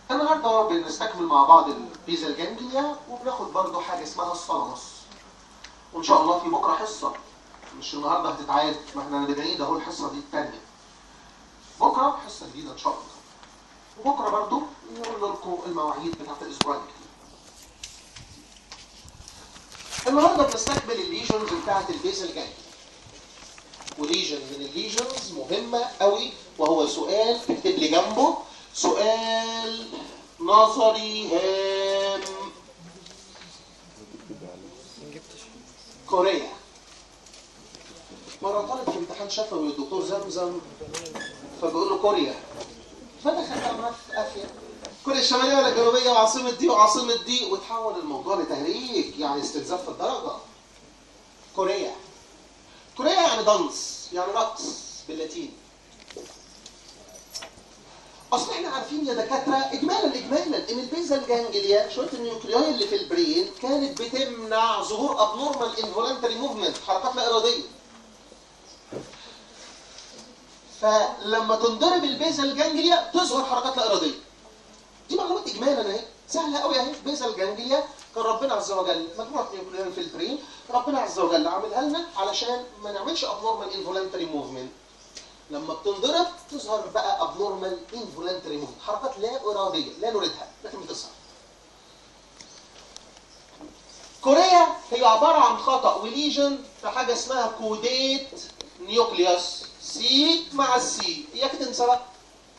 النهارده بنستكمل مع بعض البيزل جانجليا وبناخد برضو حاجه اسمها الثالاموس وان شاء الله في بكره حصه مش النهارده هتتعاد ما احنا بنعيد اهو الحصه دي الثانيه بكره حصه جديده ان شاء الله وبكره برضو نقول لكم المواعيد بتاعت الاسبوع الجديد النهارده بنستكمل الليجنز بتاعت البيزل جانجليا وليجن من الليجنز مهمه قوي وهو سؤال اكتب لي جنبه سؤال نظري هام كوريا مرة طالب في امتحان شفوي الدكتور زمزم فبيقول له كوريا فدخل معاه في قافية كوريا الشمالية ولا الجنوبية وعاصمة دي وعاصمة دي وتحول الموضوع لتهريج يعني استنزاف في الدرجة كوريا كوريا يعني دانس يعني رقص باللاتين اصل احنا عارفين يا دكاتره اجمالا اجمالا ان البيزل جانجليا شويه النيوكلياي اللي في البرين كانت بتمنع ظهور ابنورمال انفولانتري موفمنت حركات لا اراديه فلما تنضرب البيزل جانجليا تظهر حركات لا اراديه دي معلومات اجمالا اهي سهله قوي اهي بيزل جانجليا كان ربنا عز وجل مجموعه نيوكلياي في البرين ربنا عز وجل عاملها لنا علشان ما نعملش ابنورمال انفولانتري موفمنت لما بتنضرب تظهر بقى ابنورمال انفولانتري موفمنت حركات لا اراديه لا نريدها لكن بتظهر كوريا هي عباره عن خطا وليجن في حاجه اسمها كوديت نيوكليوس سي مع السي اياك تنسى بقى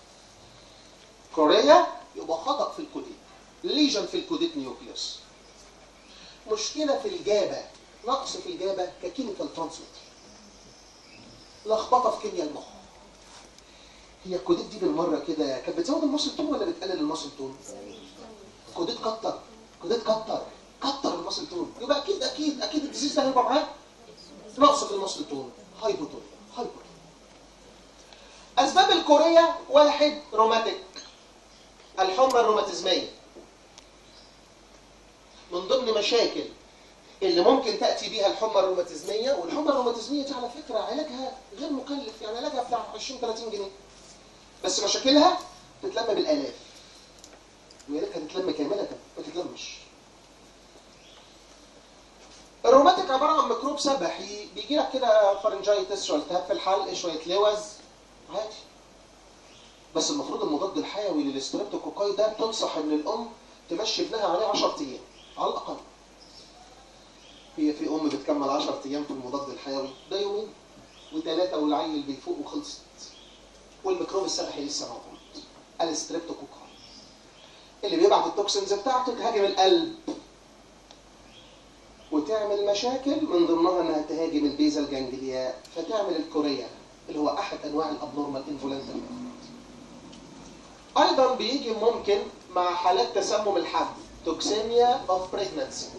كوريا يبقى خطا في الكوديت ليجن في الكوديت نيوكليوس مشكله في الجابه نقص في الجابه ككيميكال ترانسميتر لخبطه في كيمياء المخ هي الكوديت دي بالمره كده كانت بتزود المصل تون ولا بتقلل المصل تون؟ كوديت كتر كوديت كتر كتر المصل تون يبقى اكيد اكيد اكيد الديزيز ده هيبقى معاه نقص في المصل تون هايبوتون هايبوتون اسباب الكوريا واحد روماتيك الحمى الروماتيزميه من ضمن مشاكل اللي ممكن تاتي بيها الحمى الروماتيزميه والحمى الروماتيزميه دي على فكره علاجها غير مكلف يعني علاجها بتاع 20 30 جنيه بس مشاكلها تتلم بالالاف ويا ريتها تتلم كامله ما تتلمش الروماتيك عباره عن ميكروب سبحي بيجي لك كده فارنجايتس شويه التهاب في الحلق شويه لوز عادي بس المفروض المضاد الحيوي للستريبتوكوكاي ده بتنصح ان الام تمشي ابنها عليه 10 ايام على الاقل هي في ام بتكمل 10 ايام في المضاد الحيوي ده يومين وثلاثه والعيل بيفوق وخلصت والميكروب السبحي لسه موجود الستريبتوكوكاي اللي بيبعت التوكسينز بتاعته تهاجم القلب وتعمل مشاكل من ضمنها انها تهاجم البيزل جانجليا فتعمل الكوريا اللي هو احد انواع الابنورمال انفولانتري ايضا بيجي ممكن مع حالات تسمم الحمل توكسيميا اوف بريجنانسي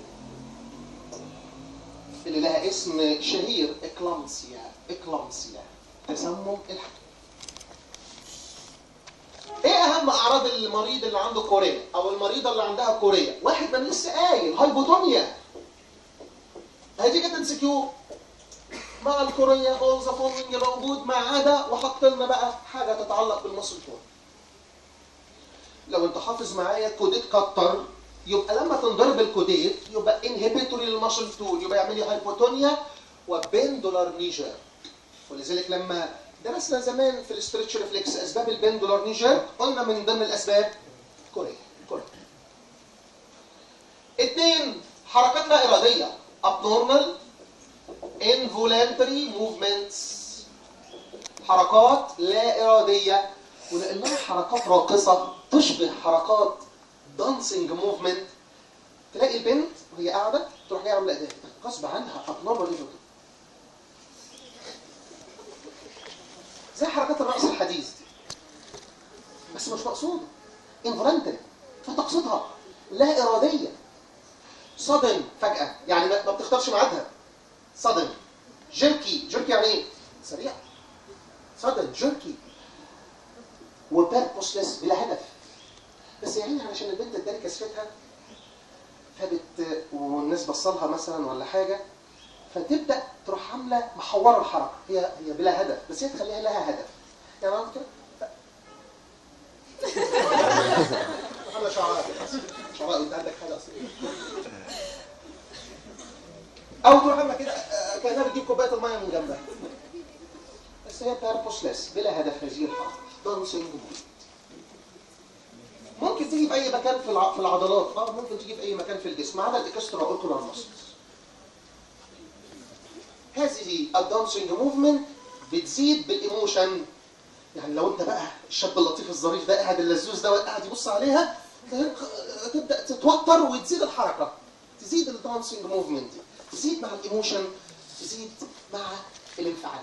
اللي لها اسم شهير اكلامسيا اكلامسيا تسمم الحمل ايه اهم اعراض المريض اللي عنده كوريا او المريضه اللي عندها كوريا واحد من لسه قايل هايبوتونيا هدي كانت انسكيور مع الكوريا اول ذا فولوينج موجود ما عدا وحط لنا بقى حاجه تتعلق بالمصل تون لو انت حافظ معايا كوديت كتر يبقى لما تنضرب الكوديت يبقى انهبيتوري للمصل تون يبقى يعمل لي هايبوتونيا وبندولار نيجر ولذلك لما درسنا زمان في الاسترتش ريفلكس اسباب البندولار نيجر قلنا من ضمن الاسباب كوريا كوريا اثنين حركات لا اراديه abnormal involuntary movements حركات لا اراديه ولانها حركات راقصه تشبه حركات دانسينج موفمنت تلاقي البنت وهي قاعده تروح جايه عامله ايديها غصب عنها abnormal كده زي حركات الرقص الحديث دي بس مش مقصوده انفولنتري فتقصدها لا اراديه صدم فجاه يعني ما بتختارش ميعادها صدم جيركي جيركي يعني ايه سريع صدم جيركي وبيربوسلس بلا هدف بس يعني علشان البنت اداني كسفتها فبت والناس بصلها مثلا ولا حاجه فتبدا تروح عامله محوره الحركه هي هي بلا هدف بس هي تخليها لها هدف يعني عملت كده شعراء شعراء انت عندك حاجه اصلا او تروح عامله كده آه، كانها بتجيب كوبايه الميه من جنبها بس هي بيربوسلس بلا هدف هذه الحركه دانسينج ممكن تيجي في اي مكان في الع- في العضلات اه ممكن تيجي في اي مكان في الجسم ما عدا الاكسترا اوركولار ماسلز هذه الدانسينج موفمنت بتزيد بالايموشن يعني لو انت بقى الشاب اللطيف الظريف ده قاعد اللزوز ده قاعد يبص عليها تبدا تتوتر وتزيد الحركه تزيد الدانسينج موفمنت تزيد مع الايموشن تزيد مع الانفعالات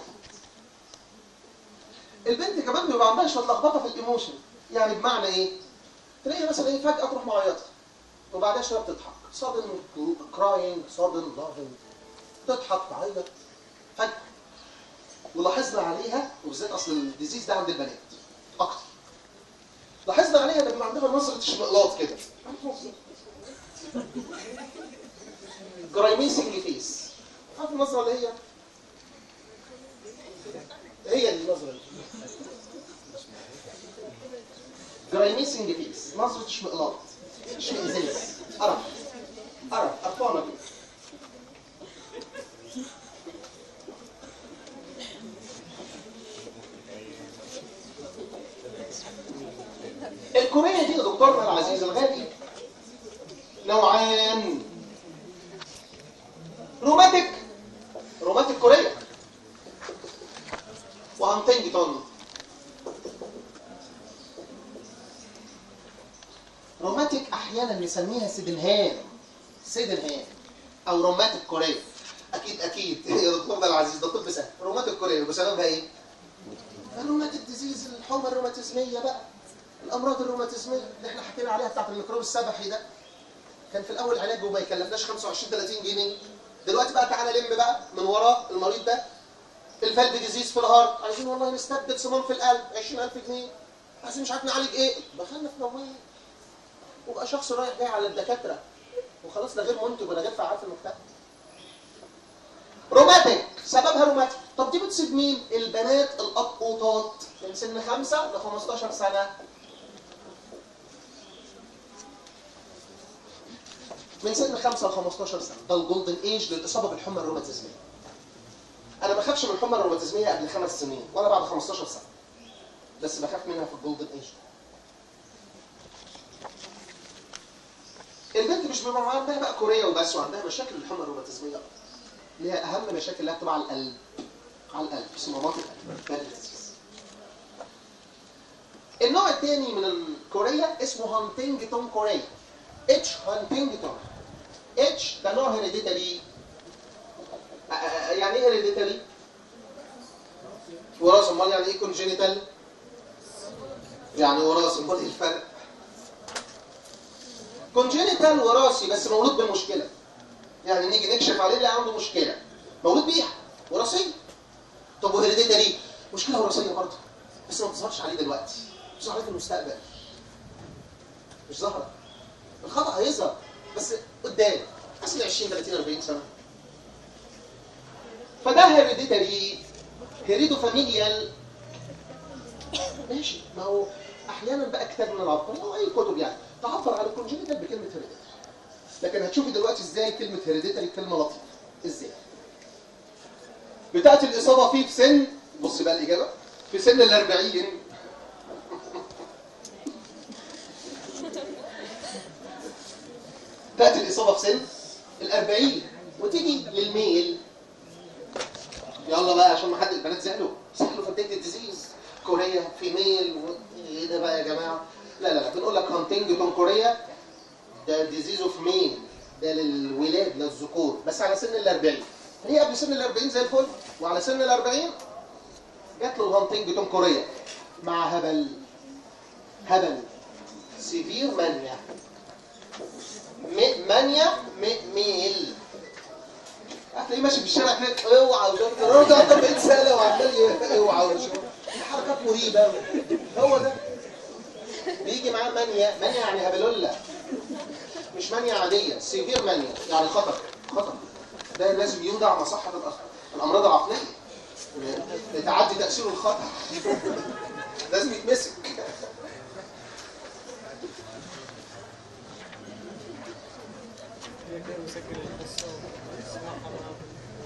البنت كمان بيبقى عندها شويه لخبطه في الايموشن يعني بمعنى ايه؟ تلاقي مثلا ايه فجاه تروح معيطه وبعدها شويه بتضحك sudden crying sudden loving تضحك تعيط فجاه ولاحظنا عليها وبالذات اصل الديزيز ده عند البنات اكتر لاحظنا عليها ان بيبقى عندها نظره اشمئلاط كده جرايميسنج فيس عارف النظره اللي هي هي دي النظره دي جرايميسنج فيس نظره اشمئلاط اشمئزاز قرف قرف قرفانه كده الكورية دي يا دكتورنا العزيز الغالي نوعان روماتيك روماتيك كورية وهانتنجتون روماتيك احيانا نسميها سيدنهان سيدنهان او روماتيك كورية اكيد اكيد يا دكتورنا العزيز ده طب سهل روماتيك كورية بسببها ايه؟ الروماتيك ديزيز الحمى الروماتيزمية بقى الامراض الروماتيزميه اللي احنا حكينا عليها بتاعت الميكروب السبحي ده كان في الاول علاج وما يكلفناش 25 30 جنيه دلوقتي بقى تعالى لم بقى من ورا المريض ده الفالف ديزيز في الهارت عايزين والله نستبدل صمام في القلب 20000 جنيه عايزين مش عارف نعالج ايه دخلنا في نوميه وبقى شخص رايح جاي على الدكاتره وخلاص ده غير منتج ولا غير فعال في المجتمع روماتيك سببها روماتيك طب دي بتصيب مين؟ البنات الأبقوطات من سن 5 ل 15 سنة من سن 5 ل 15 سنة ده الجولدن ايج للإصابة بالحمى الروماتيزمية أنا ما بخافش من الحمى الروماتيزمية قبل خمس سنين ولا بعد 15 سنة بس بخاف منها في الجولدن ايج البنت مش بيبقى عندها بقى كوريا وبس وعندها مشاكل الحمى الروماتيزمية اللي هي اهم مشاكل اللي بتبقى على القلب على القلب صمامات القلب باراليسيس. النوع الثاني من الكوريا اسمه هانتنجتون كوريا اتش هانتنجتون اتش ده نوع هيريديتري يعني ايه هيريديتري؟ وراثي امال يعني ايه كونجينيتال؟ يعني وراثي امال ايه الفرق؟ كونجينيتال وراثي بس مولود بمشكله يعني نيجي نكشف عليه اللي عنده مشكله مولود بيها وراثيه طب وهيريديتري مشكله وراثيه برضه بس ما بتظهرش عليه دلوقتي بتظهر عليه في المستقبل مش ظاهره الخطا هيظهر بس قدام اصل 20 30 40 سنه فده هيريديتري هيريدو فاميليال ماشي ما هو احيانا بقى كتاب من العبقري او اي كتب يعني تعبر على الكونجنتال بكلمه هيريديتري لكن هتشوفي دلوقتي ازاي كلمه هيريديتري كلمه لطيفه ازاي بتاعت الاصابه فيه في سن بص بقى الاجابه في سن ال 40 تاتي الاصابه في سن ال 40 وتيجي للميل يلا بقى عشان ما حد البنات زعلوا زعلوا في بدايه الديزيز كوريا في ميل و... ايه ده بقى يا جماعه لا لا لا بنقول لك هانتنجتون كوريا ده ديزيز اوف مين ده للولاد للذكور بس على سن ال 40 هي قبل سن ال 40 زي الفل وعلى سن ال 40 جات له الهانتنجتون كوريا مع هبل هبل سيفير مانيا م- مانيا م- ميل هتلاقيه ماشي في الشارع كده اوعى الراجل ده عنده 40 سنه وعمال ي- اوعى ومش- حركات مريبه هو ده بيجي معاه مانيا مانيا يعني هبلوله مش مانيا عاديه سيفير مانيا يعني خطر خطر ده لازم يودع مصحة الأخ- الامراض العقليه لتعدي تاثيره الخطر لازم يتمسك مسجل الحصة وتسمعها معاهم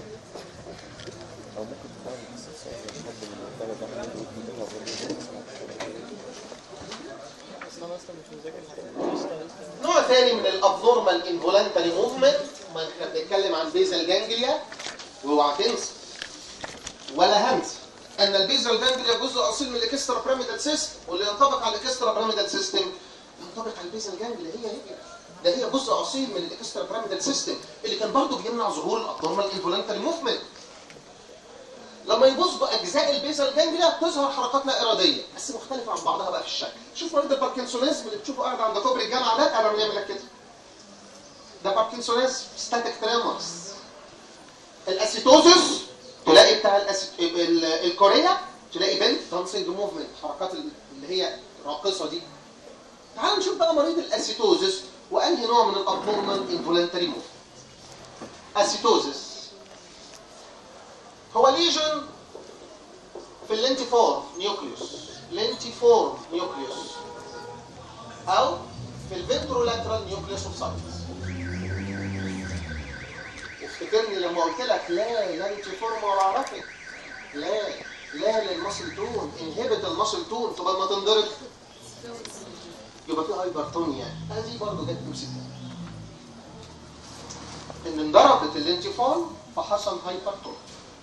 أو ممكن تفهم القصص لو حد من الطلبة عنده يكتبها برضه أصلا أنا أصلا مش مذاكر حاجة قشطة قشطة نوع ثاني من الابنورمال انفولنتري موفمنت ما احنا بنتكلم عن بيزل جانجليا واوعى تنسى ولا همس ان البيزل جانجليا جزء اصيل من الاكسترا بيراميدال سيستم واللي ينطبق على الاكسترا بيراميدال سيستم ينطبق على البيزل جانجليا هي هي ده هي جزء اصيل من الاكسترا بيراميدال سيستم اللي كان برضه بيمنع ظهور الابنورمال انفولنتري موفمنت لما يبص باجزاء البيزل جانجليا تظهر حركات لا اراديه بس مختلفه عن بعضها بقى في الشكل شوف مريض الباركنسونيزم اللي بتشوفه قاعد عند كوبري الجامعه ده انا بنعمل لك كده ده باركنسونيزم ستاتيك تريمورز الاسيتوزس تلاقي بتاع الأسيت... ال- الكوريا تلاقي بنت دانسينج موفمنت الحركات اللي هي راقصه دي تعال نشوف بقى مريض الاسيتوزس وانهي نوع من الابنورمال انفولنتري موفمنت اسيتوزس هو ليجن في اللينتيفورم نيوكليوس لينتيفورم نيوكليوس او في الفنترولاترال نيوكليوس اوف سايتس افتكرني لما قلت لك لا لينتيفورم ولا عرفت لا لا للمصل تون انهبت المصل تون تبقى ما تنضرب يبقى في هايبرتونيا هذه برضه جت تمسكها ان انضربت اللينتيفورم فحصل هايبرتونيا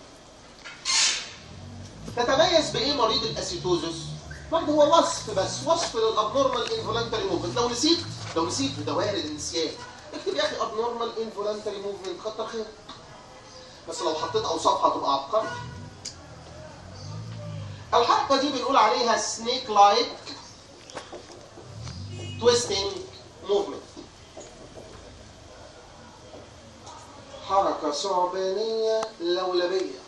تتميز بايه مريض الاسيتوزس؟ برضه هو وصف بس وصف للابنورمال انفولنتري موفمنت لو نسيت لو نسيت وده وارد النسيان اكتب يا اخي ابنورمال انفولنتري موفمنت كتر خير بس لو حطيت اوصاف هتبقى عبقري الحركه دي بنقول عليها سنيك لايك تويستنج موفمنت حركه ثعبانيه لولبيه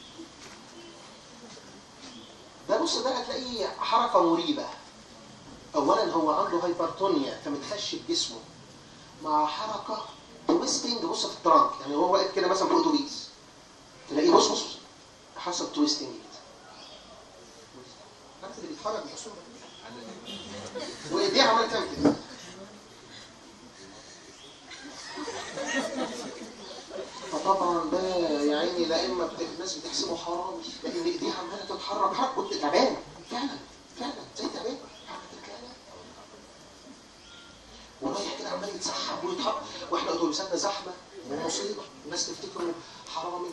ده بص ده هتلاقيه حركه مريبه اولا هو عنده هايبرتونيا فمتخشب جسمه مع حركه تويستنج بص في الترانك يعني هو واقف كده مثلا فوق اتوبيس تلاقيه بص بص حصل تويستنج كده عارف اللي بيتحرك بصوره وايديه عمال تعمل كده فطبعا ده يا عيني لا اما بت- الناس بتحسبه حرامي لان ايديه عماله تتحرك حركه كنت تعبان فعلا فعلا زي تعبان حركه الكلام ورايح كده عمال يتسحب ويتحرك واحنا اتوبيساتنا زحمه ومصيبه الناس تفتكره حرامي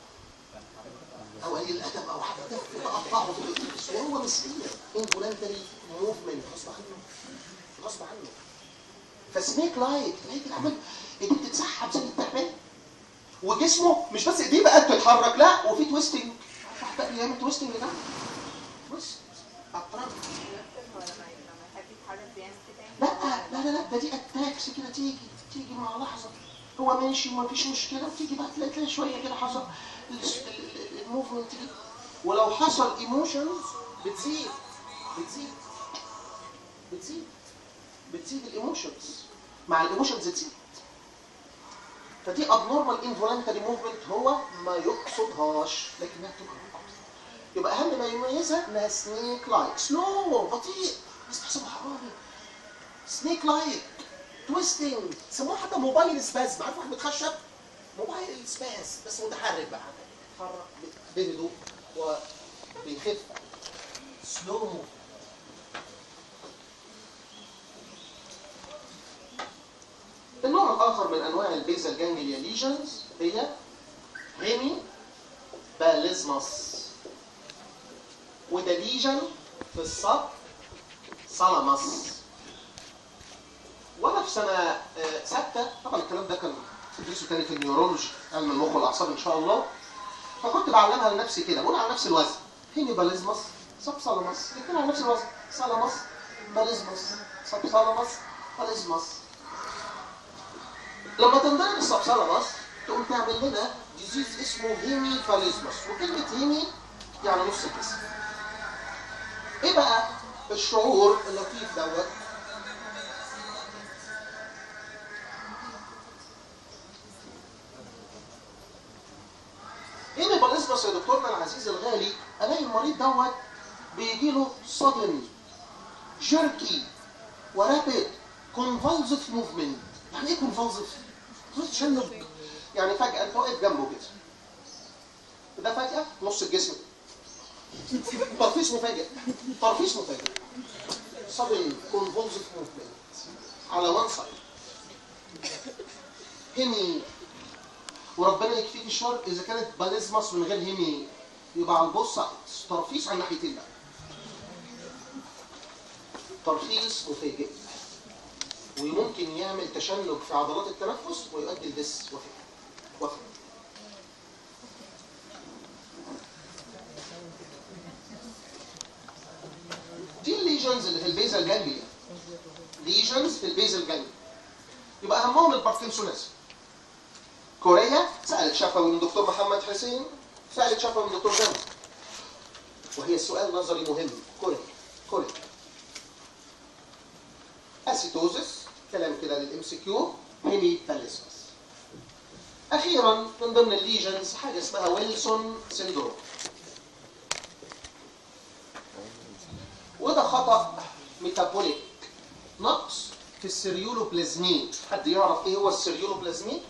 او قليل الادب او حاجه تقطعه في الاتوبيس وهو مسكين انفولنتري موفمنت غصب عنه غصب عنه فسنيك لايك تلاقي كده عمال ايديه بتتسحب زي التعبان وجسمه مش بس ايديه بقى بتتحرك لا وفي تويستنج واحد بقى بيعمل تويستنج ده بص اطراف هو لما لما يحب يتحرك بيعمل كده لا لا لا لا ده دي اتاكس كده تيجي تيجي مع لحظه هو ماشي وما فيش مشكله وتيجي بقى تلاقي تلاقي شويه كده حصل الموفمنت كده ولو حصل ايموشنز بتزيد بتزيد بتزيد بتزيد الايموشنز مع الايموشنز تزيد فدي abnormal involuntary movement هو ما يقصدهاش لكنها تكره يبقى اهم ما يميزها انها سنيك لايك سلو بطيء بس تحسبها حرامي سنيك لايك تويستنج سموها حتى موبايل سباز عارف واحد متخشب موبايل سباز بس متحرك بقى بيتحرك بهدوء وبيخف سلو النوع الآخر من أنواع البيزل جانجليا ليجنز هي هيمي باليزماس وده ليجن في الصب سالاماس وانا في سنه آه، سته طبعا الكلام ده كان تدرسه تاني في النيورولوجي علم المخ والاعصاب ان شاء الله فكنت بعلمها لنفسي كده بقول على نفس الوزن هيمي باليزماس سب سالاماس الاثنين على نفس الوزن سالاماس باليزماس سب سالاماس باليزماس لما تنضرب السبسالاماس تقوم تعمل لنا ديزيز اسمه هيمي فاليزماس وكلمة هيمي يعني نص الجسم ايه بقى الشعور اللطيف دوت هيمي فاليزماس يا دكتورنا العزيز الغالي الاقي المريض دوت بيجي له sudden jerky ورابid convulsive movement يعني ايه convulsive؟ تشنج يعني فجاه انت واقف جنبه كده ده فجاه نص الجسم ترفيس مفاجئ ترفيس مفاجئ sudden convulsive movement على one side هيمي وربنا يكفيك الشر اذا كانت باليزماس من غير هيمي يبقى على البوث سايدز ترفيس على الناحيتين بقى ترخيص مفاجئ وممكن يعمل تشنج في عضلات التنفس ويؤدي لدس وفاة وفاة دي الليجنز اللي في البيزل جانجليا ليجنز في البيزل جانجليا يبقى اهمهم الباركنسونيزم كوريا سالت شفوي من دكتور محمد حسين سالت شفوي من دكتور جامع وهي السؤال نظري مهم كوريا كوريا اسيتوزس كلام كده للام سي كيو هيمي باليسمس اخيرا من ضمن الليجنز حاجه اسمها ويلسون سيندروم وده خطا ميتابوليك نقص في السيريولوبلازمين حد يعرف ايه هو السيريولوبلازمين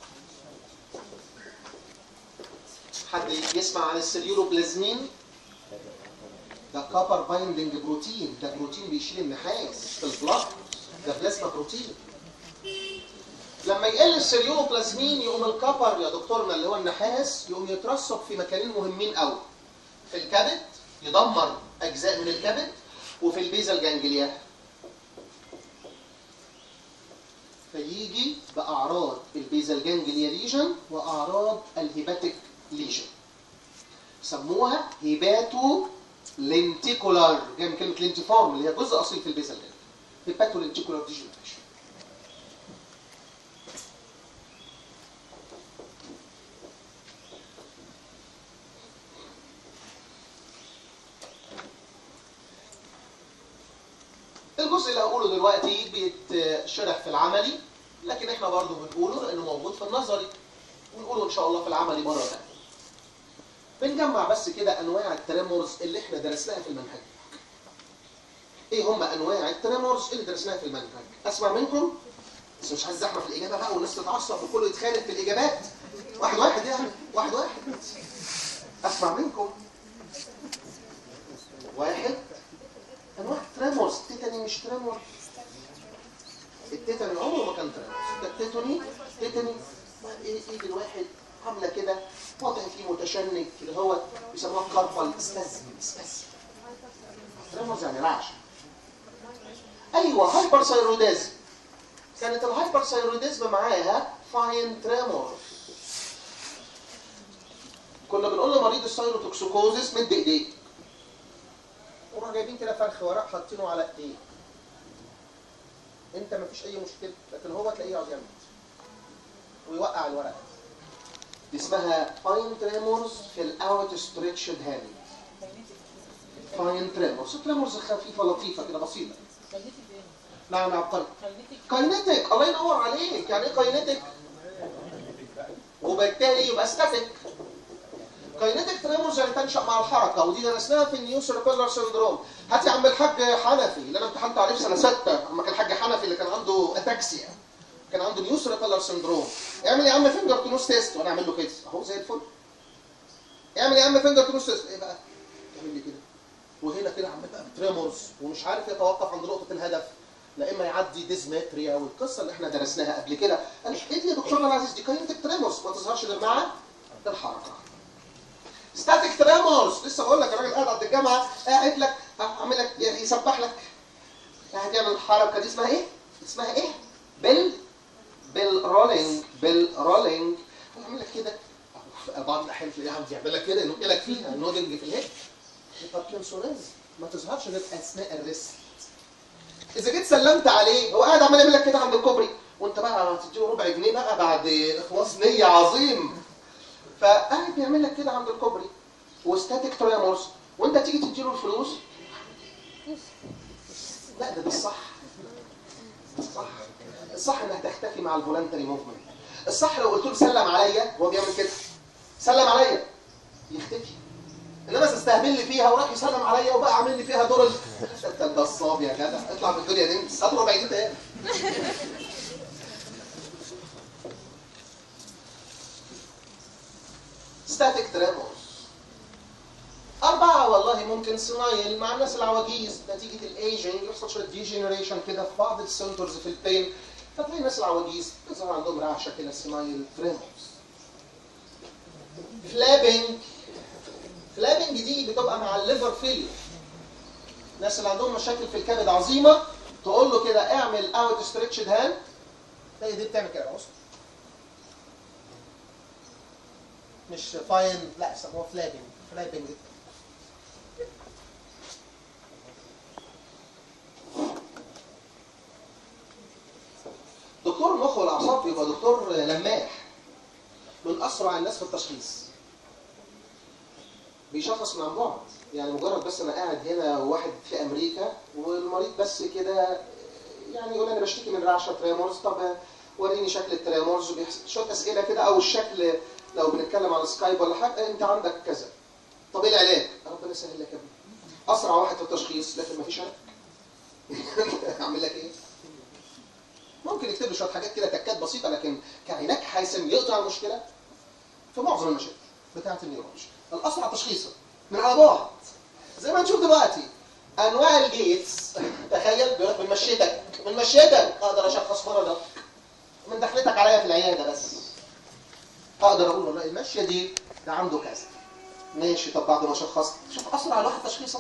حد يسمع عن السيريولوبلازمين ده كابر بايندنج بروتين ده بروتين بيشيل النحاس في البلاد ده بلازما بروتين لما يقل السيريولوبلازمين يقوم الكبر يا دكتورنا اللي هو النحاس يقوم يترسب في مكانين مهمين قوي في الكبد يدمر اجزاء من الكبد وفي البيزل جانجليا فيجي باعراض البيزل جانجليا ليجن واعراض الهيباتيك ليجن سموها هيباتو لينتيكولار جاي من كلمه لينتيفورم اللي هي جزء اصيل في البيزل جانجليا هيباتو لينتيكولار ديجنريشن الجزء اللي هقوله دلوقتي بيتشرح في العملي لكن احنا برضو بنقوله لانه موجود في النظري ونقوله ان شاء الله في العملي مره ثانيه. بنجمع بس كده انواع التريمورز اللي احنا درسناها في المنهج. ايه هم انواع التريمورز اللي درسناها في المنهج؟ اسمع منكم بس مش عايز زحمه في الاجابه بقى والناس تتعصب وكله يتخانق في الاجابات. واحد واحد يعني واحد واحد. اسمع منكم. واحد انواع تريمورز تيتاني مش تريمور التيتاني عمره ما كان تريمورز ده التيتاني تيتاني ايه ايد الواحد عامله كده وضع فيه متشنج اللي هو بيسموها كاربال سبازم سبازم تريمورز يعني رعش ايوه هايبر ثايروديزم كانت الهايبر ثايروديزم معاها فاين تريمورز كنا بنقول لمريض الثايروتوكسيكوزيس مد ايديك وراح جايبين كده فرخ ورق حاطينه على ايديه انت مفيش اي مشكله لكن هو تلاقيه يقعد يعمل ويوقع الورق دي اسمها فاين تريمورز في الاوت ستريتشد هاند فاين تريمورز تريمورز خفيفه لطيفه كده بسيطه نعم يا عبقري كاينتك الله ينور عليك يعني ايه كاينتك وبالتالي يبقى ستاتيك كاينتك تريمورز يعني تنشا مع الحركه ودي درسناها في النيو سيركولار سيندروم هات يا عم الحاج حنفي اللي انا امتحنت عليه في سنه سته اما كان الحاج حنفي اللي كان عنده اتاكسيا كان عنده نيو سيركولار سيندروم اعمل يا عم فينجر تونوس تيست وانا اعمل له كده اهو زي الفل اعمل يا عم فينجر تونوس تيست ايه بقى؟ اعمل لي كده وهنا كده عمال بقى تريمورز ومش عارف يتوقف عند نقطه الهدف لا اما يعدي ديزمتريا والقصه اللي احنا درسناها قبل كده قال ايه دي يا دكتورنا العزيز دي كاينتك تريمورز ما تظهرش غير مع الحركه ستاتيك تريمورز لسه بقول لك الراجل قاعد عند الجامعه قاعد لك عامل لك يعني يسبح لك قاعد يعمل الحركه دي اسمها ايه؟ اسمها ايه؟ بال بال رولينج بال رولينج يعمل لك كده بعض الاحيان تلاقيه عاوز يعمل لك كده ينق لك فيها نودنج في الهيد الباركنسونيز ما تظهرش غير اثناء الريست اذا جيت سلمت عليه هو قاعد عمال يعمل لك كده عند الكوبري وانت بقى هتديله ربع جنيه بقى بعد اخلاص نيه عظيم فقاعد بيعمل لك كده عند الكوبري وستاتيك تريمورز وانت تيجي تديله الفلوس لا ده ده الصح الصح الصح انك تختفي مع الفولنتري موفمنت الصح لو قلت له سلم عليا هو بيعمل كده سلم عليا يختفي انما تستهبل لي فيها وراح يسلم عليا وبقى عامل لي فيها دور ال... انت النصاب يا جدع اطلع من الدنيا دي هات ربع جنيه تاني ستاتيك تريمورز أربعة والله ممكن سنايل مع الناس العواجيز نتيجة الايجنج يحصل شوية ديجنريشن كده في بعض السنترز في البين فتلاقي الناس العواجيز بيظهر عندهم رعشة كده سنايل تريمورز فلابنج فلابنج دي بتبقى مع الليفر فيلير الناس اللي عندهم مشاكل في الكبد عظيمة تقول له كده اعمل اوت ستريتشد هاند هي دي بتعمل كده بص مش فاين لا يسموها فلابنج فلابنج دكتور المخ والاعصاب بيبقى دكتور لماح من اسرع الناس في التشخيص بيشخص من عن بعد يعني مجرد بس انا قاعد هنا وواحد في امريكا والمريض بس كده يعني يقول انا بشتكي من رعشه تريمورز طب وريني شكل التريمورز وبيحس- شويه اسئله كده او الشكل لو بنتكلم على سكايب ولا حاجه انت عندك كذا طب ايه العلاج؟ ربنا يسهل لك يا ابني اسرع واحد في التشخيص لكن مفيش علاج اعمل لك ايه؟ ممكن يكتب لي شويه حاجات كده تكات بسيطه لكن كعلاج حاسم يقطع المشكله في معظم المشاكل بتاعت النيورولوجي الاسرع تشخيصا من على بعد زي ما هنشوف دلوقتي انواع الجيتس تخيل بيقول لك من مشيتك من مشيتك اقدر اشخص مرضك من دخلتك عليا في العياده بس اقدر اقول والله المشيه دي ده عنده كذا ماشي طب بعد ما شخصت شوف اسرع الواحد تشخيصا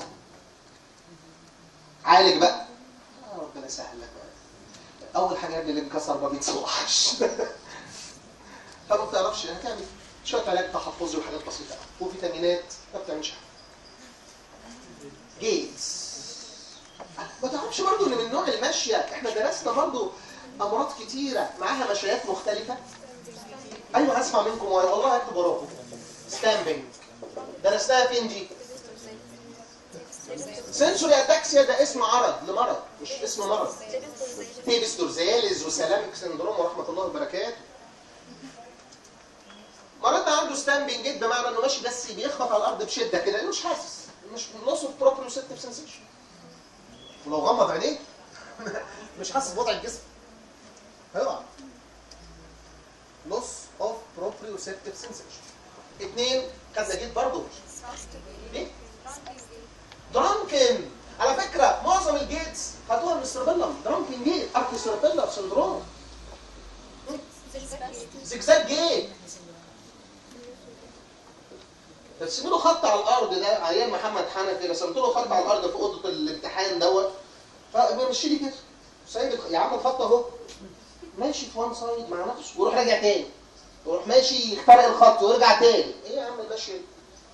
عالج بقى آه، ربنا يسهل لك بقى اول حاجه يا ابني اللي انكسر ما بيتصلحش فما بتعرفش هتعمل شويه علاج تحفظي وحاجات بسيطه وفيتامينات ما بتعملش حاجه جيتس ما تعرفش برضو ان من نوع المشيه احنا درسنا برضو امراض كتيره معاها مشايات مختلفه ايوه هسمع منكم والله هكتب وراكم ستامبنج درستها فين دي؟ سنسوري اتاكسيا ده اسم عرض لمرض مش اسم مرض تيبس دورزاليز وسلامك سندروم ورحمه الله وبركاته مرض عنده ستامبنج جد بمعنى انه ماشي بس بيخبط على الارض بشده كده لانه مش حاسس مش لوس اوف بروبريوسيبتيف سنسيشن ولو غمض عينيه مش حاسس بوضع الجسم هيقع لوس اوف بروبريوسيبتيف سنسيشن اثنين خدنا جيت برضه ايه درانكن على فكره معظم الجيتس خدوها من السيربيلم درانكن جيت اركي سندروم زجزاج جيت رسموا له خط على الارض ده ايام محمد حنفي رسمت له خط على الارض في اوضه الامتحان دوت فبيمشي لي كده سايب الخ- يا عم الخط اهو ماشي في وان سايد مع نفسه ويروح راجع تاني ويروح ماشي يخترق الخط ويرجع تاني ايه يا عم المشي ده؟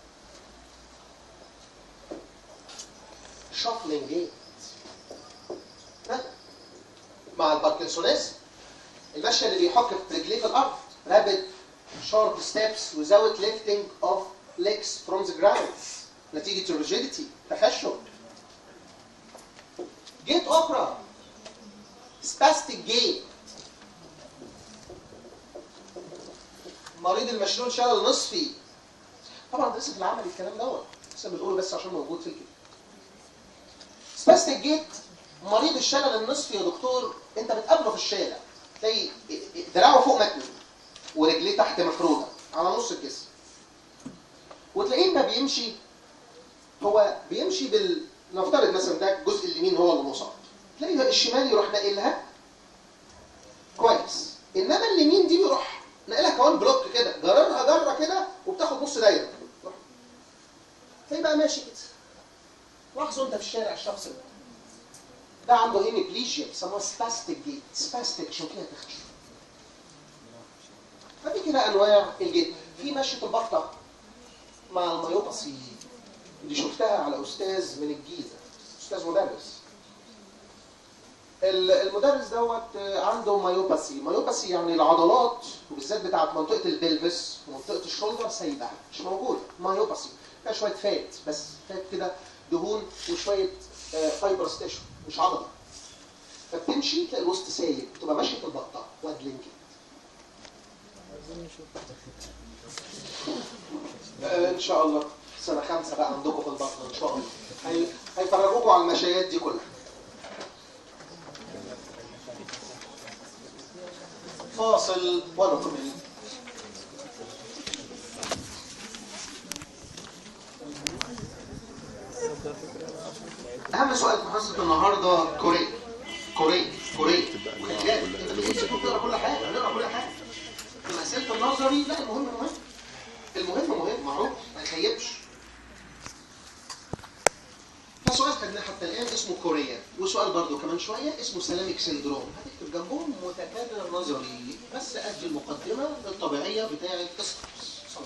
شافلنج جيت ها؟ مع الباركنسونيزم المشي اللي بيحك في رجليه في الارض رابد sharp steps without lifting of legs from the ground نتيجة الريجيديتي تخشب جيت اوبرا spastic جيت مريض المشلول شلل نصفي طبعا ده لسه في العمل الكلام دوت لسه بنقوله بس عشان موجود في الكتاب سباستيك جيت مريض الشلل النصفي يا دكتور انت بتقابله في الشارع تلاقي دراعه فوق متني ورجليه تحت مفروده على نص الجسم وتلاقيه ما بيمشي هو بيمشي بال نفترض مثلا ده الجزء اليمين هو اللي مصاب تلاقي الشمال يروح ناقلها كويس انما اليمين دي بيروح ناقلها كمان بلوك كده جررها جره كده وبتاخد نص دايره روح. تلاقيه بقى ماشي كده لاحظوا انت في الشارع الشخص ده ده عنده هيميبليجيا بيسموها سباستيك جيت سباستيك عشان كده تخشى فدي كده انواع الجيت في مشية البطة مع الميوباسي دي شفتها على استاذ من الجيزة استاذ مدرس ال- المدرس دوت عنده مايوباسي مايوباسي يعني العضلات وبالذات بتاعت منطقة البلفس ومنطقة الشولدر سايبة مش موجودة مايوباسي فيها شوية فات بس فات كده دهون وشوية فايبر ستيشن مش عضلة فبتمشي تلاقي الوسط سايب بتبقى ماشية البطة وادلين كده عايزين نشوف آه، ان شاء الله سنه خمسه بقى عندكم في البطن ان شاء الله هي... هيفرجوكم على المشايات دي كلها فاصل ونكمل النهارده كوريا كوريا كوريا تبقى وخلي أنواع بالك، كلها، انت اللغات لسه كلها. بتقرا كل حاجه هنقرا كل حاجه في اسئله النظري لا المهم مهم المهم مهم معروف ما يخيبش فسؤال خدناه حتى الان اسمه كوريا وسؤال برضو كمان شويه اسمه سلاميك سيندروم هتكتب جنبهم متكرر نظري بس ادي المقدمه الطبيعيه بتاعه قصه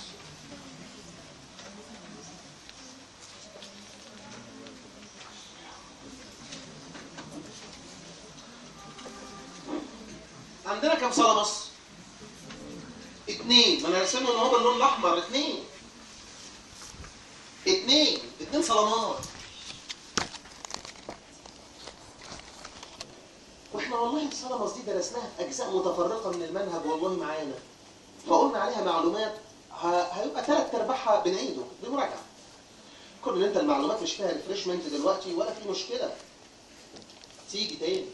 عندنا كم صلمس؟ اتنين ما انا رسمه ان هو باللون الاحمر اتنين اتنين اتنين صلمات واحنا والله الصلمس دي درسناها في اجزاء متفرقه من المنهج والله معانا فقلنا عليها معلومات ه- هيبقى ثلاث ارباعها بنعيده بمراجعه كل ان انت المعلومات مش فيها ريفرشمنت دلوقتي ولا في مشكله تيجي تاني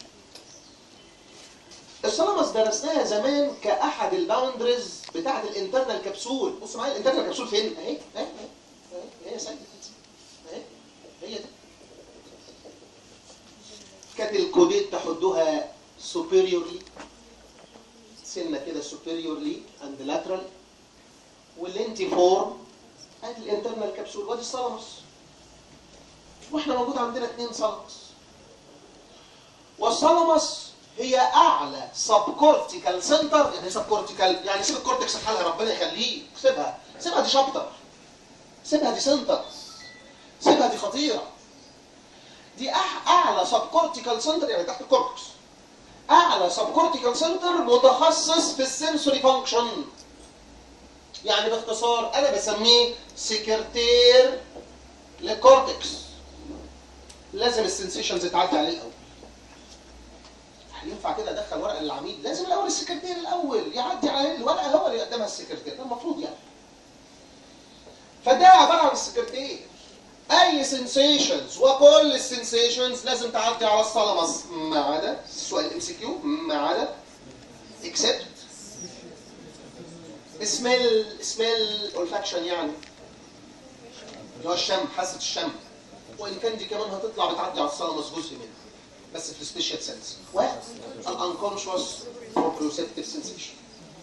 السلامس درسناها زمان كاحد الباوندريز بتاعه الانترنال كبسول بص معايا الانترنال كبسول فين اهي اهي اهي اهي يا سيد اهي هي دي كانت الكوديت تحدها superiorly سنه كده superiorly and lateral والانتيفورم ادي الانترنال كبسول وادي السلامس واحنا موجود عندنا اثنين سلامس والسلامس هي اعلى سب كورتيكال سنتر يعني سب كورتيكال يعني سيب الكورتكس في حالها ربنا يخليك سيبها سيبها دي شابتر سيبها دي سنتر سيبها دي خطيره دي أح اعلى سب كورتيكال سنتر يعني تحت الكورتكس اعلى سب كورتيكال سنتر متخصص في السنسوري فانكشن يعني باختصار انا بسميه سكرتير للكورتكس لازم السنسيشنز تعدي عليه الاول ينفع كده ادخل ورقه للعميد لازم الاول السكرتير الاول يعدي على الورقه هو اللي يقدمها السكرتير ده المفروض يعني فده عباره عن السكرتير اي سنسيشنز وكل السنسيشنز لازم تعدي على الصلمس ما عدا السؤال ام سي كيو ما عدا اكسبت سميل سميل اولفاكشن يعني اللي هو الشم حاسه الشم وان كان دي كمان هتطلع بتعدي على الصلمس جزء منها بس في السبيشال سنس والانكونشوس بروبريوسيبتيف سنسيشن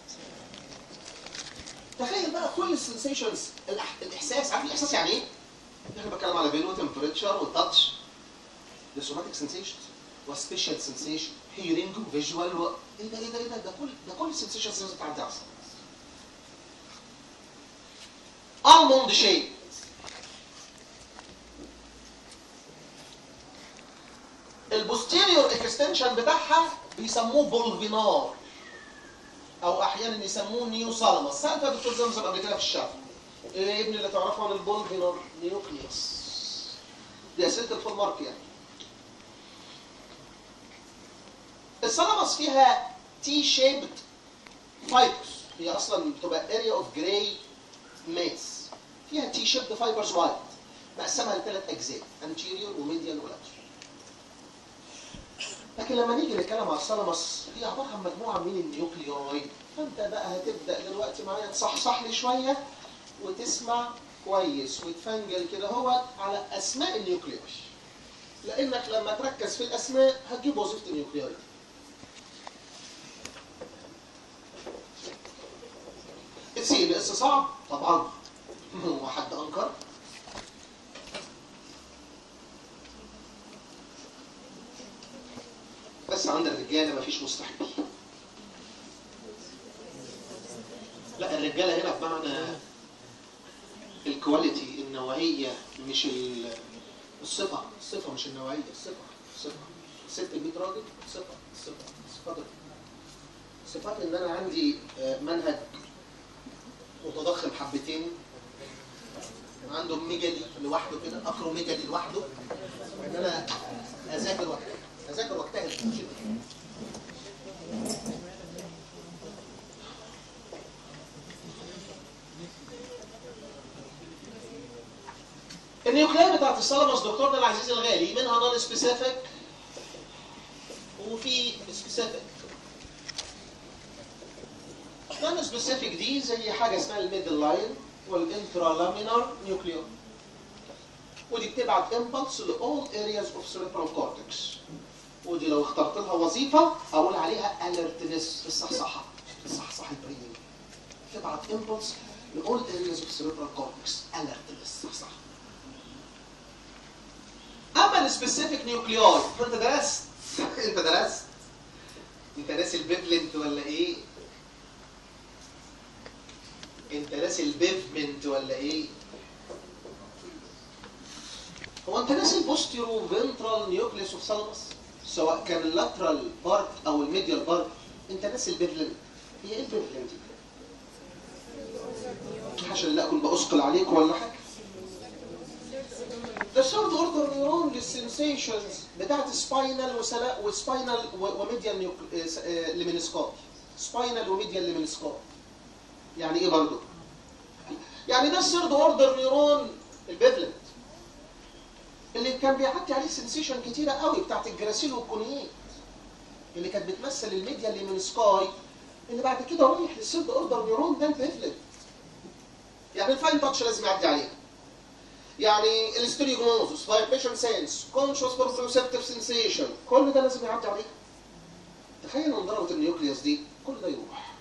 تخيل بقى كل السنسيشنز الاحساس عارف الاحساس يعني ايه؟ احنا بتكلم على فيلو تمبريتشر والتاتش ده سوماتيك سنسيشنز وسبيشال سنسيشن هيرنج وفيجوال و... ايه ده ايه ده ايه ده ده كل ده كل السنسيشنز لازم تعدي على الصلمس almond shape البوستيريور اكستنشن بتاعها بيسموه بولفينار او احيانا يسموه نيو سالمس سالت يا دكتور زمزم قبل كده في الشرح ايه يا ابني اللي تعرفه عن البولفينار نيوكليوس دي اسئله الفول مارك يعني السلمس فيها تي شيبد فايبرز هي اصلا بتبقى اريا اوف جراي ميس فيها تي شيبد فايبرز وايت مقسمها لثلاث اجزاء انتيريور وميديال ولاترال لكن لما نيجي نتكلم على السلمس هي عباره عن مجموعه من النيوكليوي فانت بقى هتبدا دلوقتي معايا تصحصح لي شويه وتسمع كويس وتفنجل كده هو على اسماء النيوكليوي لانك لما تركز في الاسماء هتجيب وظيفه النيوكليوي السي ال اس صعب طبعا هو حد انكر بس عند الرجاله مفيش مستحيل لا الرجاله هنا بمعنى الكواليتي النوعيه مش ال- الصفه الصفه مش النوعيه الصفه الصفه ست 100 راجل صفه صفه صفات صفات ان انا عندي آه، منهج متضخم حبتين عنده ميجالي لوحده كده اكرو ميجالي لوحده ان انا اذاكر وقت اذاكر واجتهد في الشيء ده. النيوكليات بتاعت السلمس دكتورنا العزيز الغالي منها نون سبيسيفيك وفي سبيسيفيك نون سبيسيفيك دي زي حاجه اسمها الميدل لاين والانترالامينار نيوكليون ودي بتبعت امبلس لاول ارياز اوف سيريبرال كورتكس ودي لو اخترت لها وظيفه اقول عليها اليرتنس الصحصحه الصحصحه البريمي تبعت امبلس لاول ارياز اوف سيريبرال كورتكس اليرتنس الصحصحه اما السبيسيفيك نيوكليوي انت درست انت درست انت ناسي البيفلنت ولا ايه انت ناسي البيفمنت ولا ايه هو انت ناسي البوستيرو فنترال نيوكليس اوف ثالاموس سواء كان اللاترال بارت او الميديال بارت انت ناسي البيفلنت هي ايه البيفلنت دي عشان لا اكون باثقل عليكم ولا حاجه ده ثيرد اوردر نيورون للسنسيشنز بتاعت سباينال وسلا وسباينال وميديال لمينسكوب سباينال وميديال لمينسكوب يعني ايه برضه؟ يعني ده الثيرد اوردر نيورون البيفلنت اللي كان بيعدي عليه سنسيشن كتيره قوي بتاعت الجراسيل والكونيين اللي كانت بتمثل الميديا لمينسكاي اللي بعد كده رايح للثيرد اوردر نيورون ده البيفلنت يعني الفاين تاتش لازم يعدي عليه يعني الاستريوجنوزس فايبريشن سينس كونشوس بروسيبتيف سنسيشن كل ده لازم يعدي عليه تخيل ان ضربه النيوكليوس دي كل ده يروح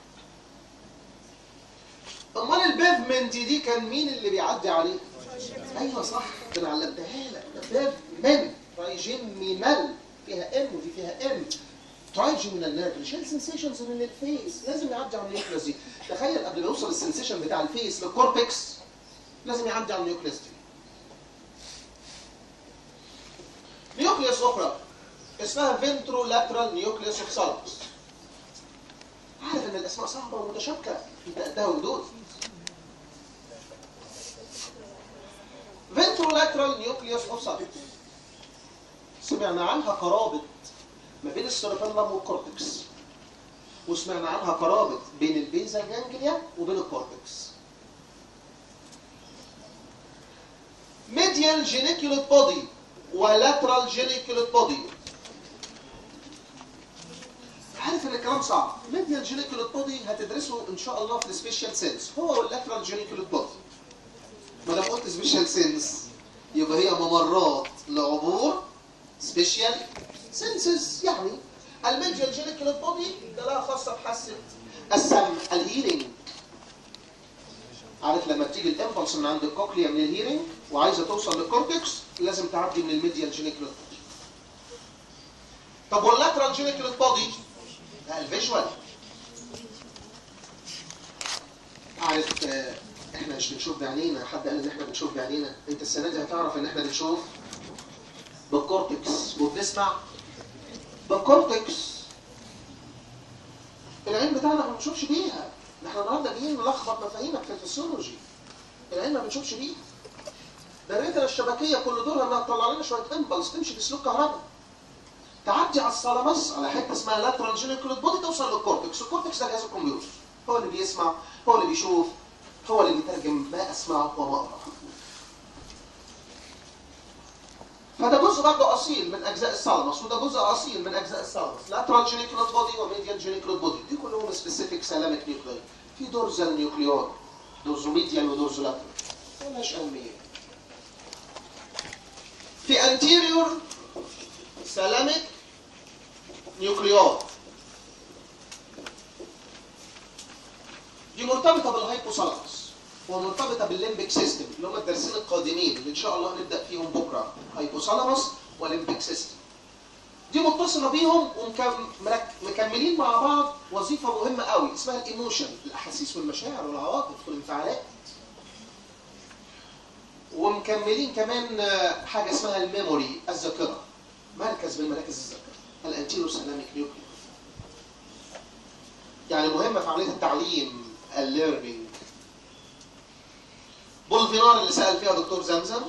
امال البيفمنت دي كان مين اللي بيعدي عليه ايوه صح ده انا علمتها لك ده بيفمنت ترايجيمينال فيها ام ودي فيها ام ترايجيمينال نيرف اللي شايل سنسيشنز من الفيس لازم يعدي على النيوكليوس دي تخيل قبل ما يوصل السنسيشن بتاع الفيس للكورتكس لازم يعدي على النيوكليوس دي نيوكليوس اخرى اسمها فينترو لاترال نيوكليوس اوف ثالاموس عارف ان الاسماء صعبه ومتشابكه انت قدها وجدود فينترو لاترال نيوكليوس اوف ثالاموس سمعنا عنها قرابه ما بين السيربيلم والكورتكس وسمعنا عنها قرابه بين البيزال جانجليا وبين الكورتكس ميديال جينيكولوت بودي ولاترال جينيكولوت بودي عارف ان الكلام صعب ميديال جينيكولوت بودي هتدرسه ان شاء الله في السبيشال سينس هو واللاترال جينيكولوت بودي ما دام قلت سبيشال سينس يبقى هي ممرات لعبور سبيشال سينسز يعني الميديال جينيكولوت بودي ده لها خاصه بحاسه السمع الهيرنج عارف لما بتيجي الامبلس من عند الكوكليا من الهيرنج وعايزه توصل للكورتكس لازم تعدي من الميديال جينيكولوت بودي طب واللاترال جينيكولوت بودي لا الفيجوال عارف آه، احنا مش بنشوف بعينينا حد قال ان احنا بنشوف بعينينا انت السنه دي هتعرف ان احنا بنشوف بالكورتكس وبنسمع بالكورتكس العين بتاعنا ما بنشوفش بيها احنا النهارده جايين نلخبط مفاهيمك في الفسيولوجي العين ما بنشوفش بيها ده الريتنا الشبكيه كل دورها انها تطلع لنا شويه امبلس تمشي في سلوك كهرباء تعدي على الثالاموس على حته اسمها لاترال جينيكولوت بودي توصل للكورتكس الكورتكس ده جهاز الكمبيوتر هو اللي بيسمع هو اللي بيشوف هو اللي بيترجم ما اسمعه وما اقراه فده جزء برضه اصيل من اجزاء الثالاموس وده جزء اصيل من اجزاء الثالاموس لاترال جينيكولوت بودي وميديال جينيكولوت بودي دي كلهم سبيسيفيك سلامك نيوكليوي في دورزال نيوكليور دورزو ميديال ودورزو لاترال ملهاش اهميه في انتيريور سلامك نيوكليور دي مرتبطه بالهايبوثالاموس ومرتبطه بالليمبيك سيستم اللي هم الدرسين القادمين اللي ان شاء الله هنبدا فيهم بكره هايبوثالاموس وليمبيك سيستم دي متصله بيهم ومكملين مع بعض وظيفه مهمه قوي اسمها الايموشن الاحاسيس والمشاعر والعواطف والانفعالات ومكملين كمان آه، حاجه اسمها الميموري الذاكره مركز من مراكز الذاكره الانتيرو سلاميك نيوكليو يعني مهمه في عمليه التعليم الليرنينج بولفينار اللي سال فيها دكتور زمزم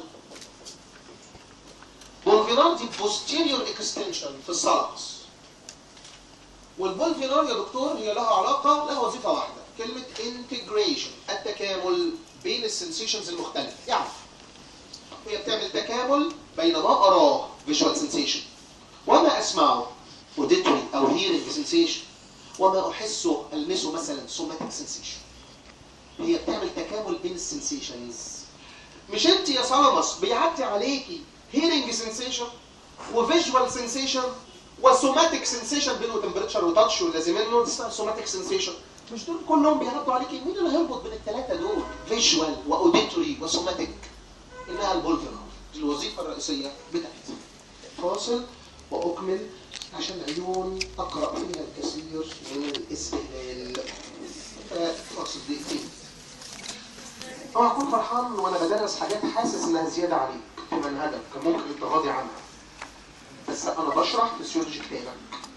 بولفينار دي posterior اكستنشن في الثالاموس والبولفينار يا دكتور هي لها علاقه لها وظيفه واحده كلمه انتجريشن التكامل بين السنسيشنز المختلفه يعني هي بتعمل تكامل بين ما اراه فيجوال سنسيشن وما اسمعه اوديتوري او هيرنج سنسيشن وما احسه المسه مثلا سوماتيك سنسيشن هي بتعمل تكامل بين السنسيشنز مش انت يا سلمس بيعدي عليكي هيرنج سensation وفيجوال سensation وسوماتيك سensation بينه تمبريتشر وتاتش واللازم منه دي اسمها سوماتيك سensation مش دول كلهم بيعدوا عليكي مين اللي هيربط بين الثلاثه دول فيجوال واوديتوري وسوماتيك انها البولفر دي الوظيفه الرئيسيه بتاعتي فاصل واكمل عشان عيون اقرا فيها الكثير من الاستهلال فاصل دقيقتين طبعا اكون فرحان وانا بدرس حاجات حاسس انها زياده عليك في منهجك كان ممكن تتغاضي عنها بس انا بشرح فسيولوجي كتابك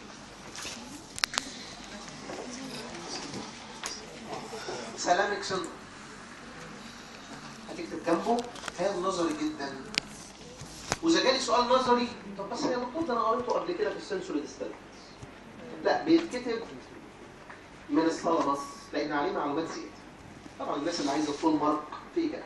سلامك سن هتكتب جنبه هذا نظري جدا واذا جالي سؤال نظري طب بس يا دكتور ده انا قريته قبل كده في السنسوري ديستربنس لا بيتكتب من الصلبس لان عليه معلومات زياده طبعا الناس اللي عايزه فول مارك في اجابات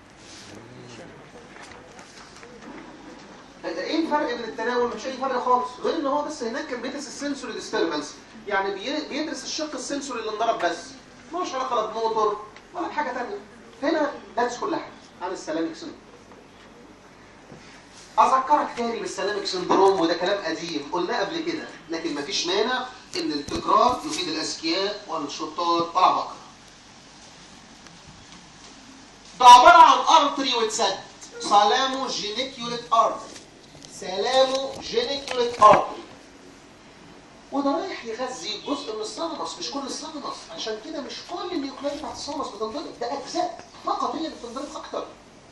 ايه الفرق بين التناول مش اي فرق خالص غير ان هو بس هناك كان بيدرس السنسوري ديستربنس يعني بي- بيدرس الشق السنسوري اللي انضرب بس ملوش علاقه لا بموتور ولا بحاجه ثانيه هنا دارس كل حاجه عن السلامك سندروم اذكرك تاني بالسلامك سندروم وده كلام قديم قلناه قبل كده لكن مفيش مانع ان التكرار يفيد الاذكياء والشطار طلع بكره ده عباره عن ارتري واتسد سلامو جينيكيوليت ارتري سلامو جينيكيوليت ارتري وده رايح يغذي جزء من السلمس مش كل السلمس عشان كده مش كل النيوكليات بتاعت السلمس بتنضرب ده اجزاء فقط هي اللي بتنضرب اكتر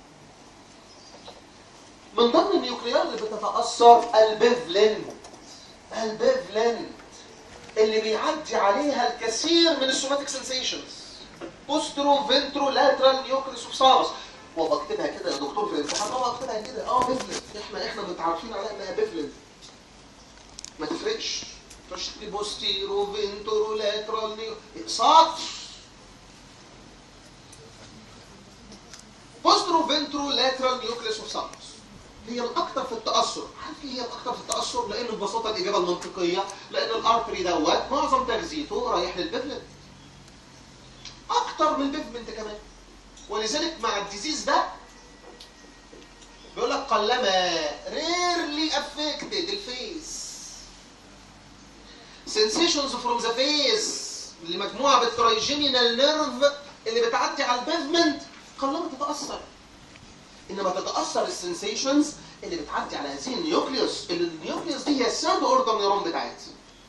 من ضمن النيوكليات اللي بتتاثر البيفلين البيفلين اللي بيعدي عليها الكثير من السوماتيك سنسيشنز بوسترو فنترو لاترال نيوكليس اوف سالس وبكتبها كده يا دكتور في الامتحان اه بكتبها كده اه بيفلين احنا احنا متعارفين عليها انها بيفلين ما تفرقش تخش تكتب بوستيرو فنترو لاترال نيو سطر بوسترو فنترو لاترال نيوكليس اوف سالس هي الاكثر في التاثر عارف ليه هي الاكثر في التاثر لانه ببساطه الاجابه المنطقيه لان الارتري دوت معظم تغذيته رايح للبيفلين اكتر من البيفمنت كمان ولذلك مع الديزيز ده بيقول لك قلما rarely affected الفيس sensations from the face لمجموعه بالترايجيمينال نيرف اللي بتعدي على البيفمنت قلما تتاثر انما تتاثر السنسيشنز اللي بتعدي على هذه النيوكليوس اللي النيوكليوس دي هي السيرد اوردر نيرون بتاعتها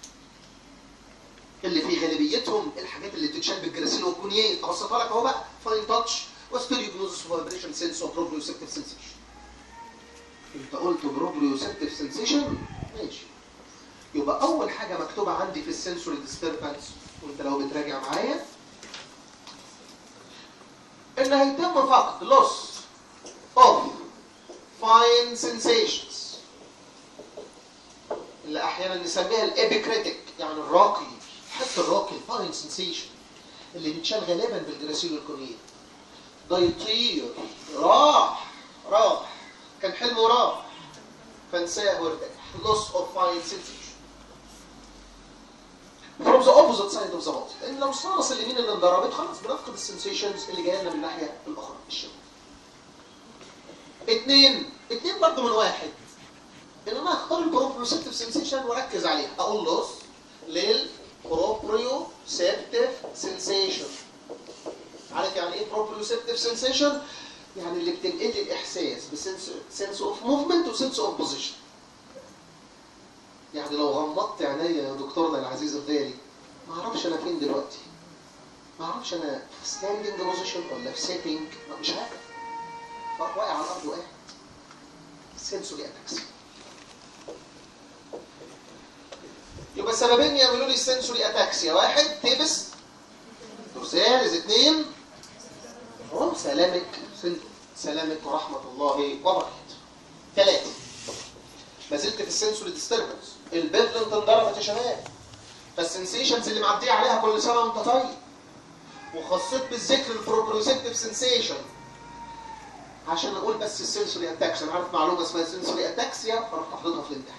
اللي في غالبيتهم الحاجات اللي بتتشال بالجراسيل والكونيين توصفها لك اهو بقى فاين تاتش وستيريوجنوزس وفايبريشن سنس وبروبريوسبتيف سنسيشن انت قلت بروبريوسبتيف سنسيشن ماشي يبقى اول حاجه مكتوبه عندي في السنسوري ديستربنس وانت لو بتراجع معايا ان هيتم فقد loss of fine sensations اللي احيانا نسميها الابيكريتيك يعني الراقي حتى الراقي الفاين سنسيشن اللي بيتشال غالبا بالجراسيل والكونيين ده يطير راح راح كان حلمه راح فانساه وارتاح loss of fine sensation from the opposite side of the body لان لو الصارص اليمين اللي انضربت خلاص بنفقد السنسيشنز اللي جايه لنا من الناحيه الاخرى الشمال اتنين اتنين برضه من واحد ان انا اختار البروبريوسبتيف سنسيشن واركز عليها اقول لوس للبروبريوسبتيف سنسيشن عارف يعني ايه بروبريوسبتيف سنسيشن يعني اللي بتنقل لي الاحساس بسنس سنس اوف موفمنت وسنس اوف بوزيشن يعني لو غمضت عينيا يا دكتورنا العزيز الغالي ما اعرفش انا فين دلوقتي ما اعرفش انا في ستاندنج بوزيشن ولا في سيتنج مش عارف واقع على الارض وقاعد سنسوري اتاكسي يبقى سببين يعملوا لي السنسوري اتاكسيا واحد تيبس دورسالز اثنين هم سلامك سن- سلامك ورحمة الله وبركاته ثلاثة ما زلت في السنسوري ديستربنس البيفلنت انضربت يا شباب فالسنسيشنز اللي معديه عليها كل سنه وانت طيب وخصيت بالذكر البروبروسيبتيف سنسيشن عشان اقول بس السنسوري اتاكس انا عارف معلومه اسمها سنسوري اتاكسيا فرحت حاططها في الامتحان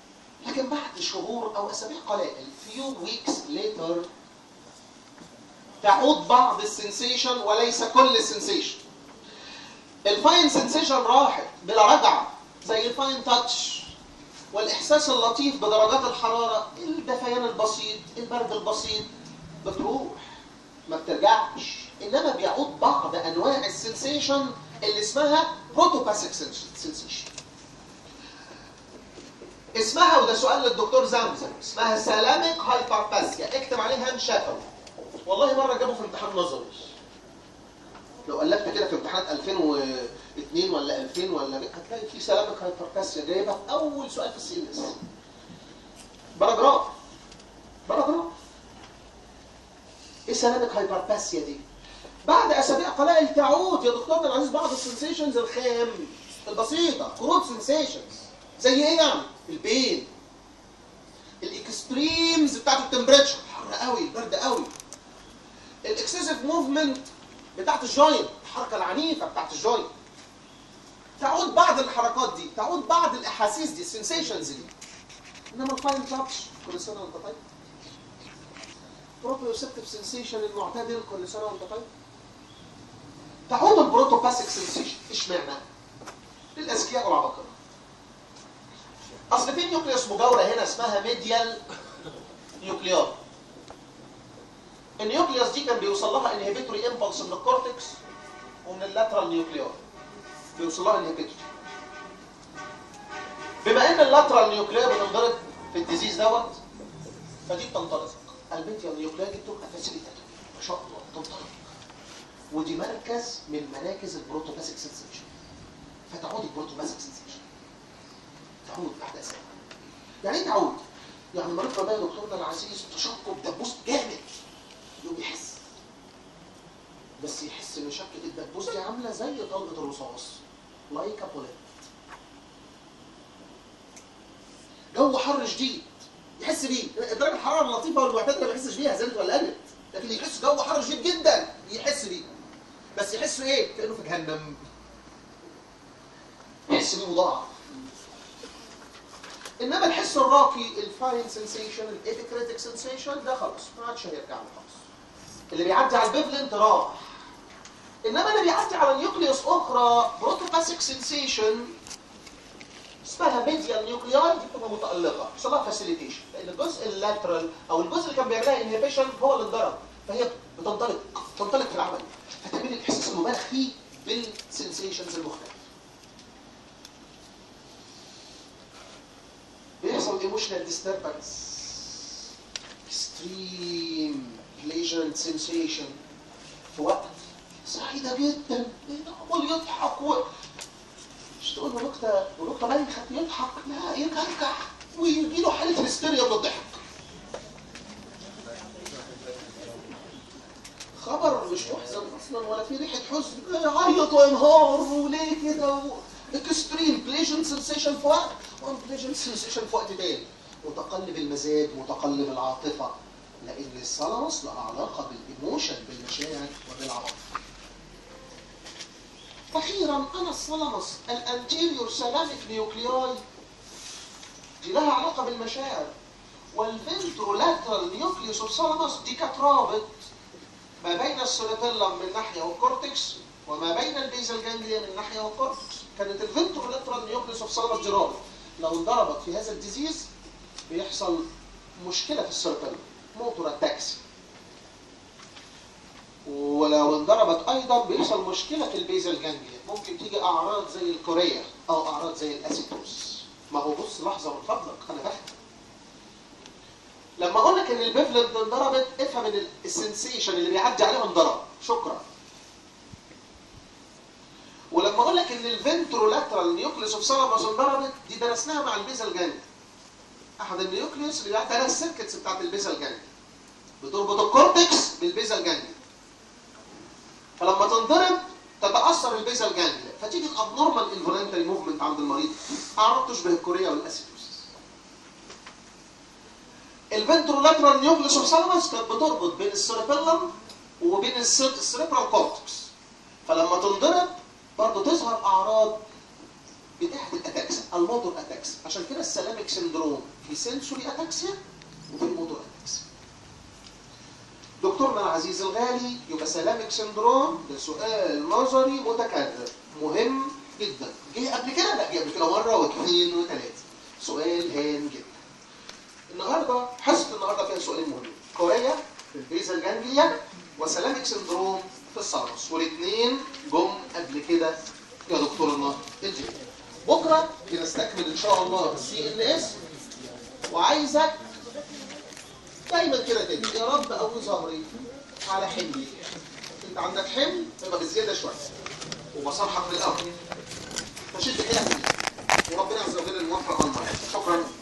لكن بعد شهور او اسابيع قلائل few weeks later تعود بعض السنسيشن وليس كل السنسيشن الفاين سنسيشن راحت بلا رجعه زي الفاين تاتش والاحساس اللطيف بدرجات الحراره الدفيان البسيط البرد البسيط بتروح ما بترجعش انما بيعود بعض انواع السنسيشن اللي اسمها بروتوباسيك سنسيشن اسمها وده سؤال للدكتور زمزم اسمها سلامك هايبرباسيا اكتب عليها مشافوي والله مره جابوا في امتحان نظري لو قلبت كده في امتحانات 2002 ولا 2000 ولا هتلاقي في سلامك هايبرباسيا جايبها في اول سؤال في السي ام اس باراجراف باراجراف ايه سلامك هايبرباسيا دي؟ بعد اسابيع قلائل تعود يا دكتورنا العزيز بعض السنسيشنز الخام البسيطه كروت سنسيشنز زي ايه يعني؟ البين الاكستريمز بتاعت التمبريتشر حر قوي البرد قوي الاكسسيف موفمنت بتاعت الجوينت الحركه العنيفه بتاعت الجوينت تعود بعض الحركات دي تعود بعض الاحاسيس دي السنسيشنز دي انما الفاين تاتش كل سنه وانت طيب بروبيوسبتيف سنسيشن المعتدل كل سنه وانت طيب تعود البروتوباسيك سنسيشن اشمعنى؟ للاذكياء والعباقره اصل في نيوكليوس مجاوره هنا اسمها ميديال نيوكليار النيوكليوس دي كان بيوصل لها انهبيتوري امبلس من الكورتكس ومن اللاترال نيوكليار بيوصل لها انهبيتوري بما ان اللاترال نيوكليار بتنضرب في الديزيز دوت فدي بتنطلق الميديال نيوكليار دي بتبقى فاسيليتاتور ما شاء الله تنطلق ودي مركز من مراكز البروتوباسيك سنسيشن فتعود البروتوباسيك سنسيشن تعود بعد اسابيع يعني ايه تعود؟ يعني المريض ده يا دكتورنا العزيز تشقق دبوس جامد يقوم يحس بس يحس ان شكه الدبوس دي عامله زي طلقه الرصاص لايك بوليت جو حر شديد يحس بيه درجه الحراره اللطيفه والمعتدله ما يحسش بيها زادت ولا قلت لكن يحس جو حر شديد جدا يحس بيه بس يحس ايه كانه في جهنم يحس بيه مضاعف انما الحس الراقي الفاين سنسيشن الابيكريتيك سنسيشن ده خلاص ما عادش هيرجع له خالص اللي بيعدي على البيفلنت راح انما اللي بيعدي على نيوكليوس اخرى بروتوباسيك سنسيشن اسمها ميديال نيوكليار دي بتبقى متالقه بيحصل لها فاسيليتيشن لان الجزء اللاترال او الجزء اللي كان بيعملها انهبيشن هو اللي انضرب فهي بتنطلق تنطلق في العمل فتعمل الاحساس المبالغ فيه بالسنسيشنز المختلفه بيحصل ايموشنال ديستربنس اكستريم بليجرنت سنسيشن في وقت سعيدة جدا عمال يضحك و... مش تقول له نكتة ونكتة بايخة يضحك لا يكركح ويجي له حالة هستيريا من الضحك خبر مش محزن اصلا ولا في ريحة حزن يعيط وينهار وليه كده اكستريم بليجنت سنسيشن في وقت وانبليجنت سنسيشن في وقت تاني متقلب المزاج متقلب العاطفة لأن الثالاموس له علاقة بالإيموشن بالمشاعر وبالعواطف أخيرا أنا الثالاموس الأنتيريور سلاميك نيوكلياي دي لها علاقة بالمشاعر والفنترولاترال نيوكليوس الثالاموس دي كانت رابط ما بين السيروتيلم من ناحية والكورتكس وما بين البيزل جانجليا من ناحية والكورتكس كانت الفنترولاترال نيوكليوس الثالاموس دي رابط لو انضربت في هذا الديزيز بيحصل مشكلة في السيروتيلم موتور اتاكسي ولو انضربت ايضا بيحصل مشكله في البيزل جانجليا ممكن تيجي اعراض زي الكوريا او اعراض زي الاسيتوس ما هو بص لحظه من فضلك انا بحكي لما اقول لك ان البيفلنت انضربت افهم ان السنسيشن اللي بيعدي عليه انضرب شكرا ولما اقول لك ان الفنترولاترال نيوكليوس اوف سالاموس انضربت دي درسناها مع البيزل جانجليا احد النيوكليوس اللي بيعدي عليها السيركتس بتاعت البيزل جانجليا بتربط الكورتكس بالبيزل جانجليا فلما تنضرب تتاثر البيزل جانجليا فتيجي الابنورمال انفولنتري موفمنت عند المريض اعراض تشبه الكوريا والاسيتوس الفنترولاترال نيوكليوس اوف سالاموس كانت بتربط بين السيربيلم وبين السيربرال كورتكس فلما تنضرب برضه تظهر اعراض بتاعت الاتاكس الموتور اتاكس عشان كده السلامك سندروم في سنسوري اتاكسيا وفي موتور اتاكسيا دكتورنا العزيز الغالي يبقى سلامك سندروم ده سؤال نظري متكرر مهم جدا جه قبل كده لا جه قبل كده مره واثنين وثلاثه سؤال هام جدا النهارده حصه النهارده فيها سؤالين مهمين كوريا في البيزل جانجليا وسلامك سندروم في الثالموس والاثنين جم قبل كده يا دكتورنا الجي بكره بنستكمل ان شاء الله السي ان اس وعايزك دايما كده تدي يا رب قوي ظهري على حملي انت عندك حمل يبقى بزياده شويه وبصرحك من الاول فشد حيلك وربنا عز وجل الموفق والمعين شكرا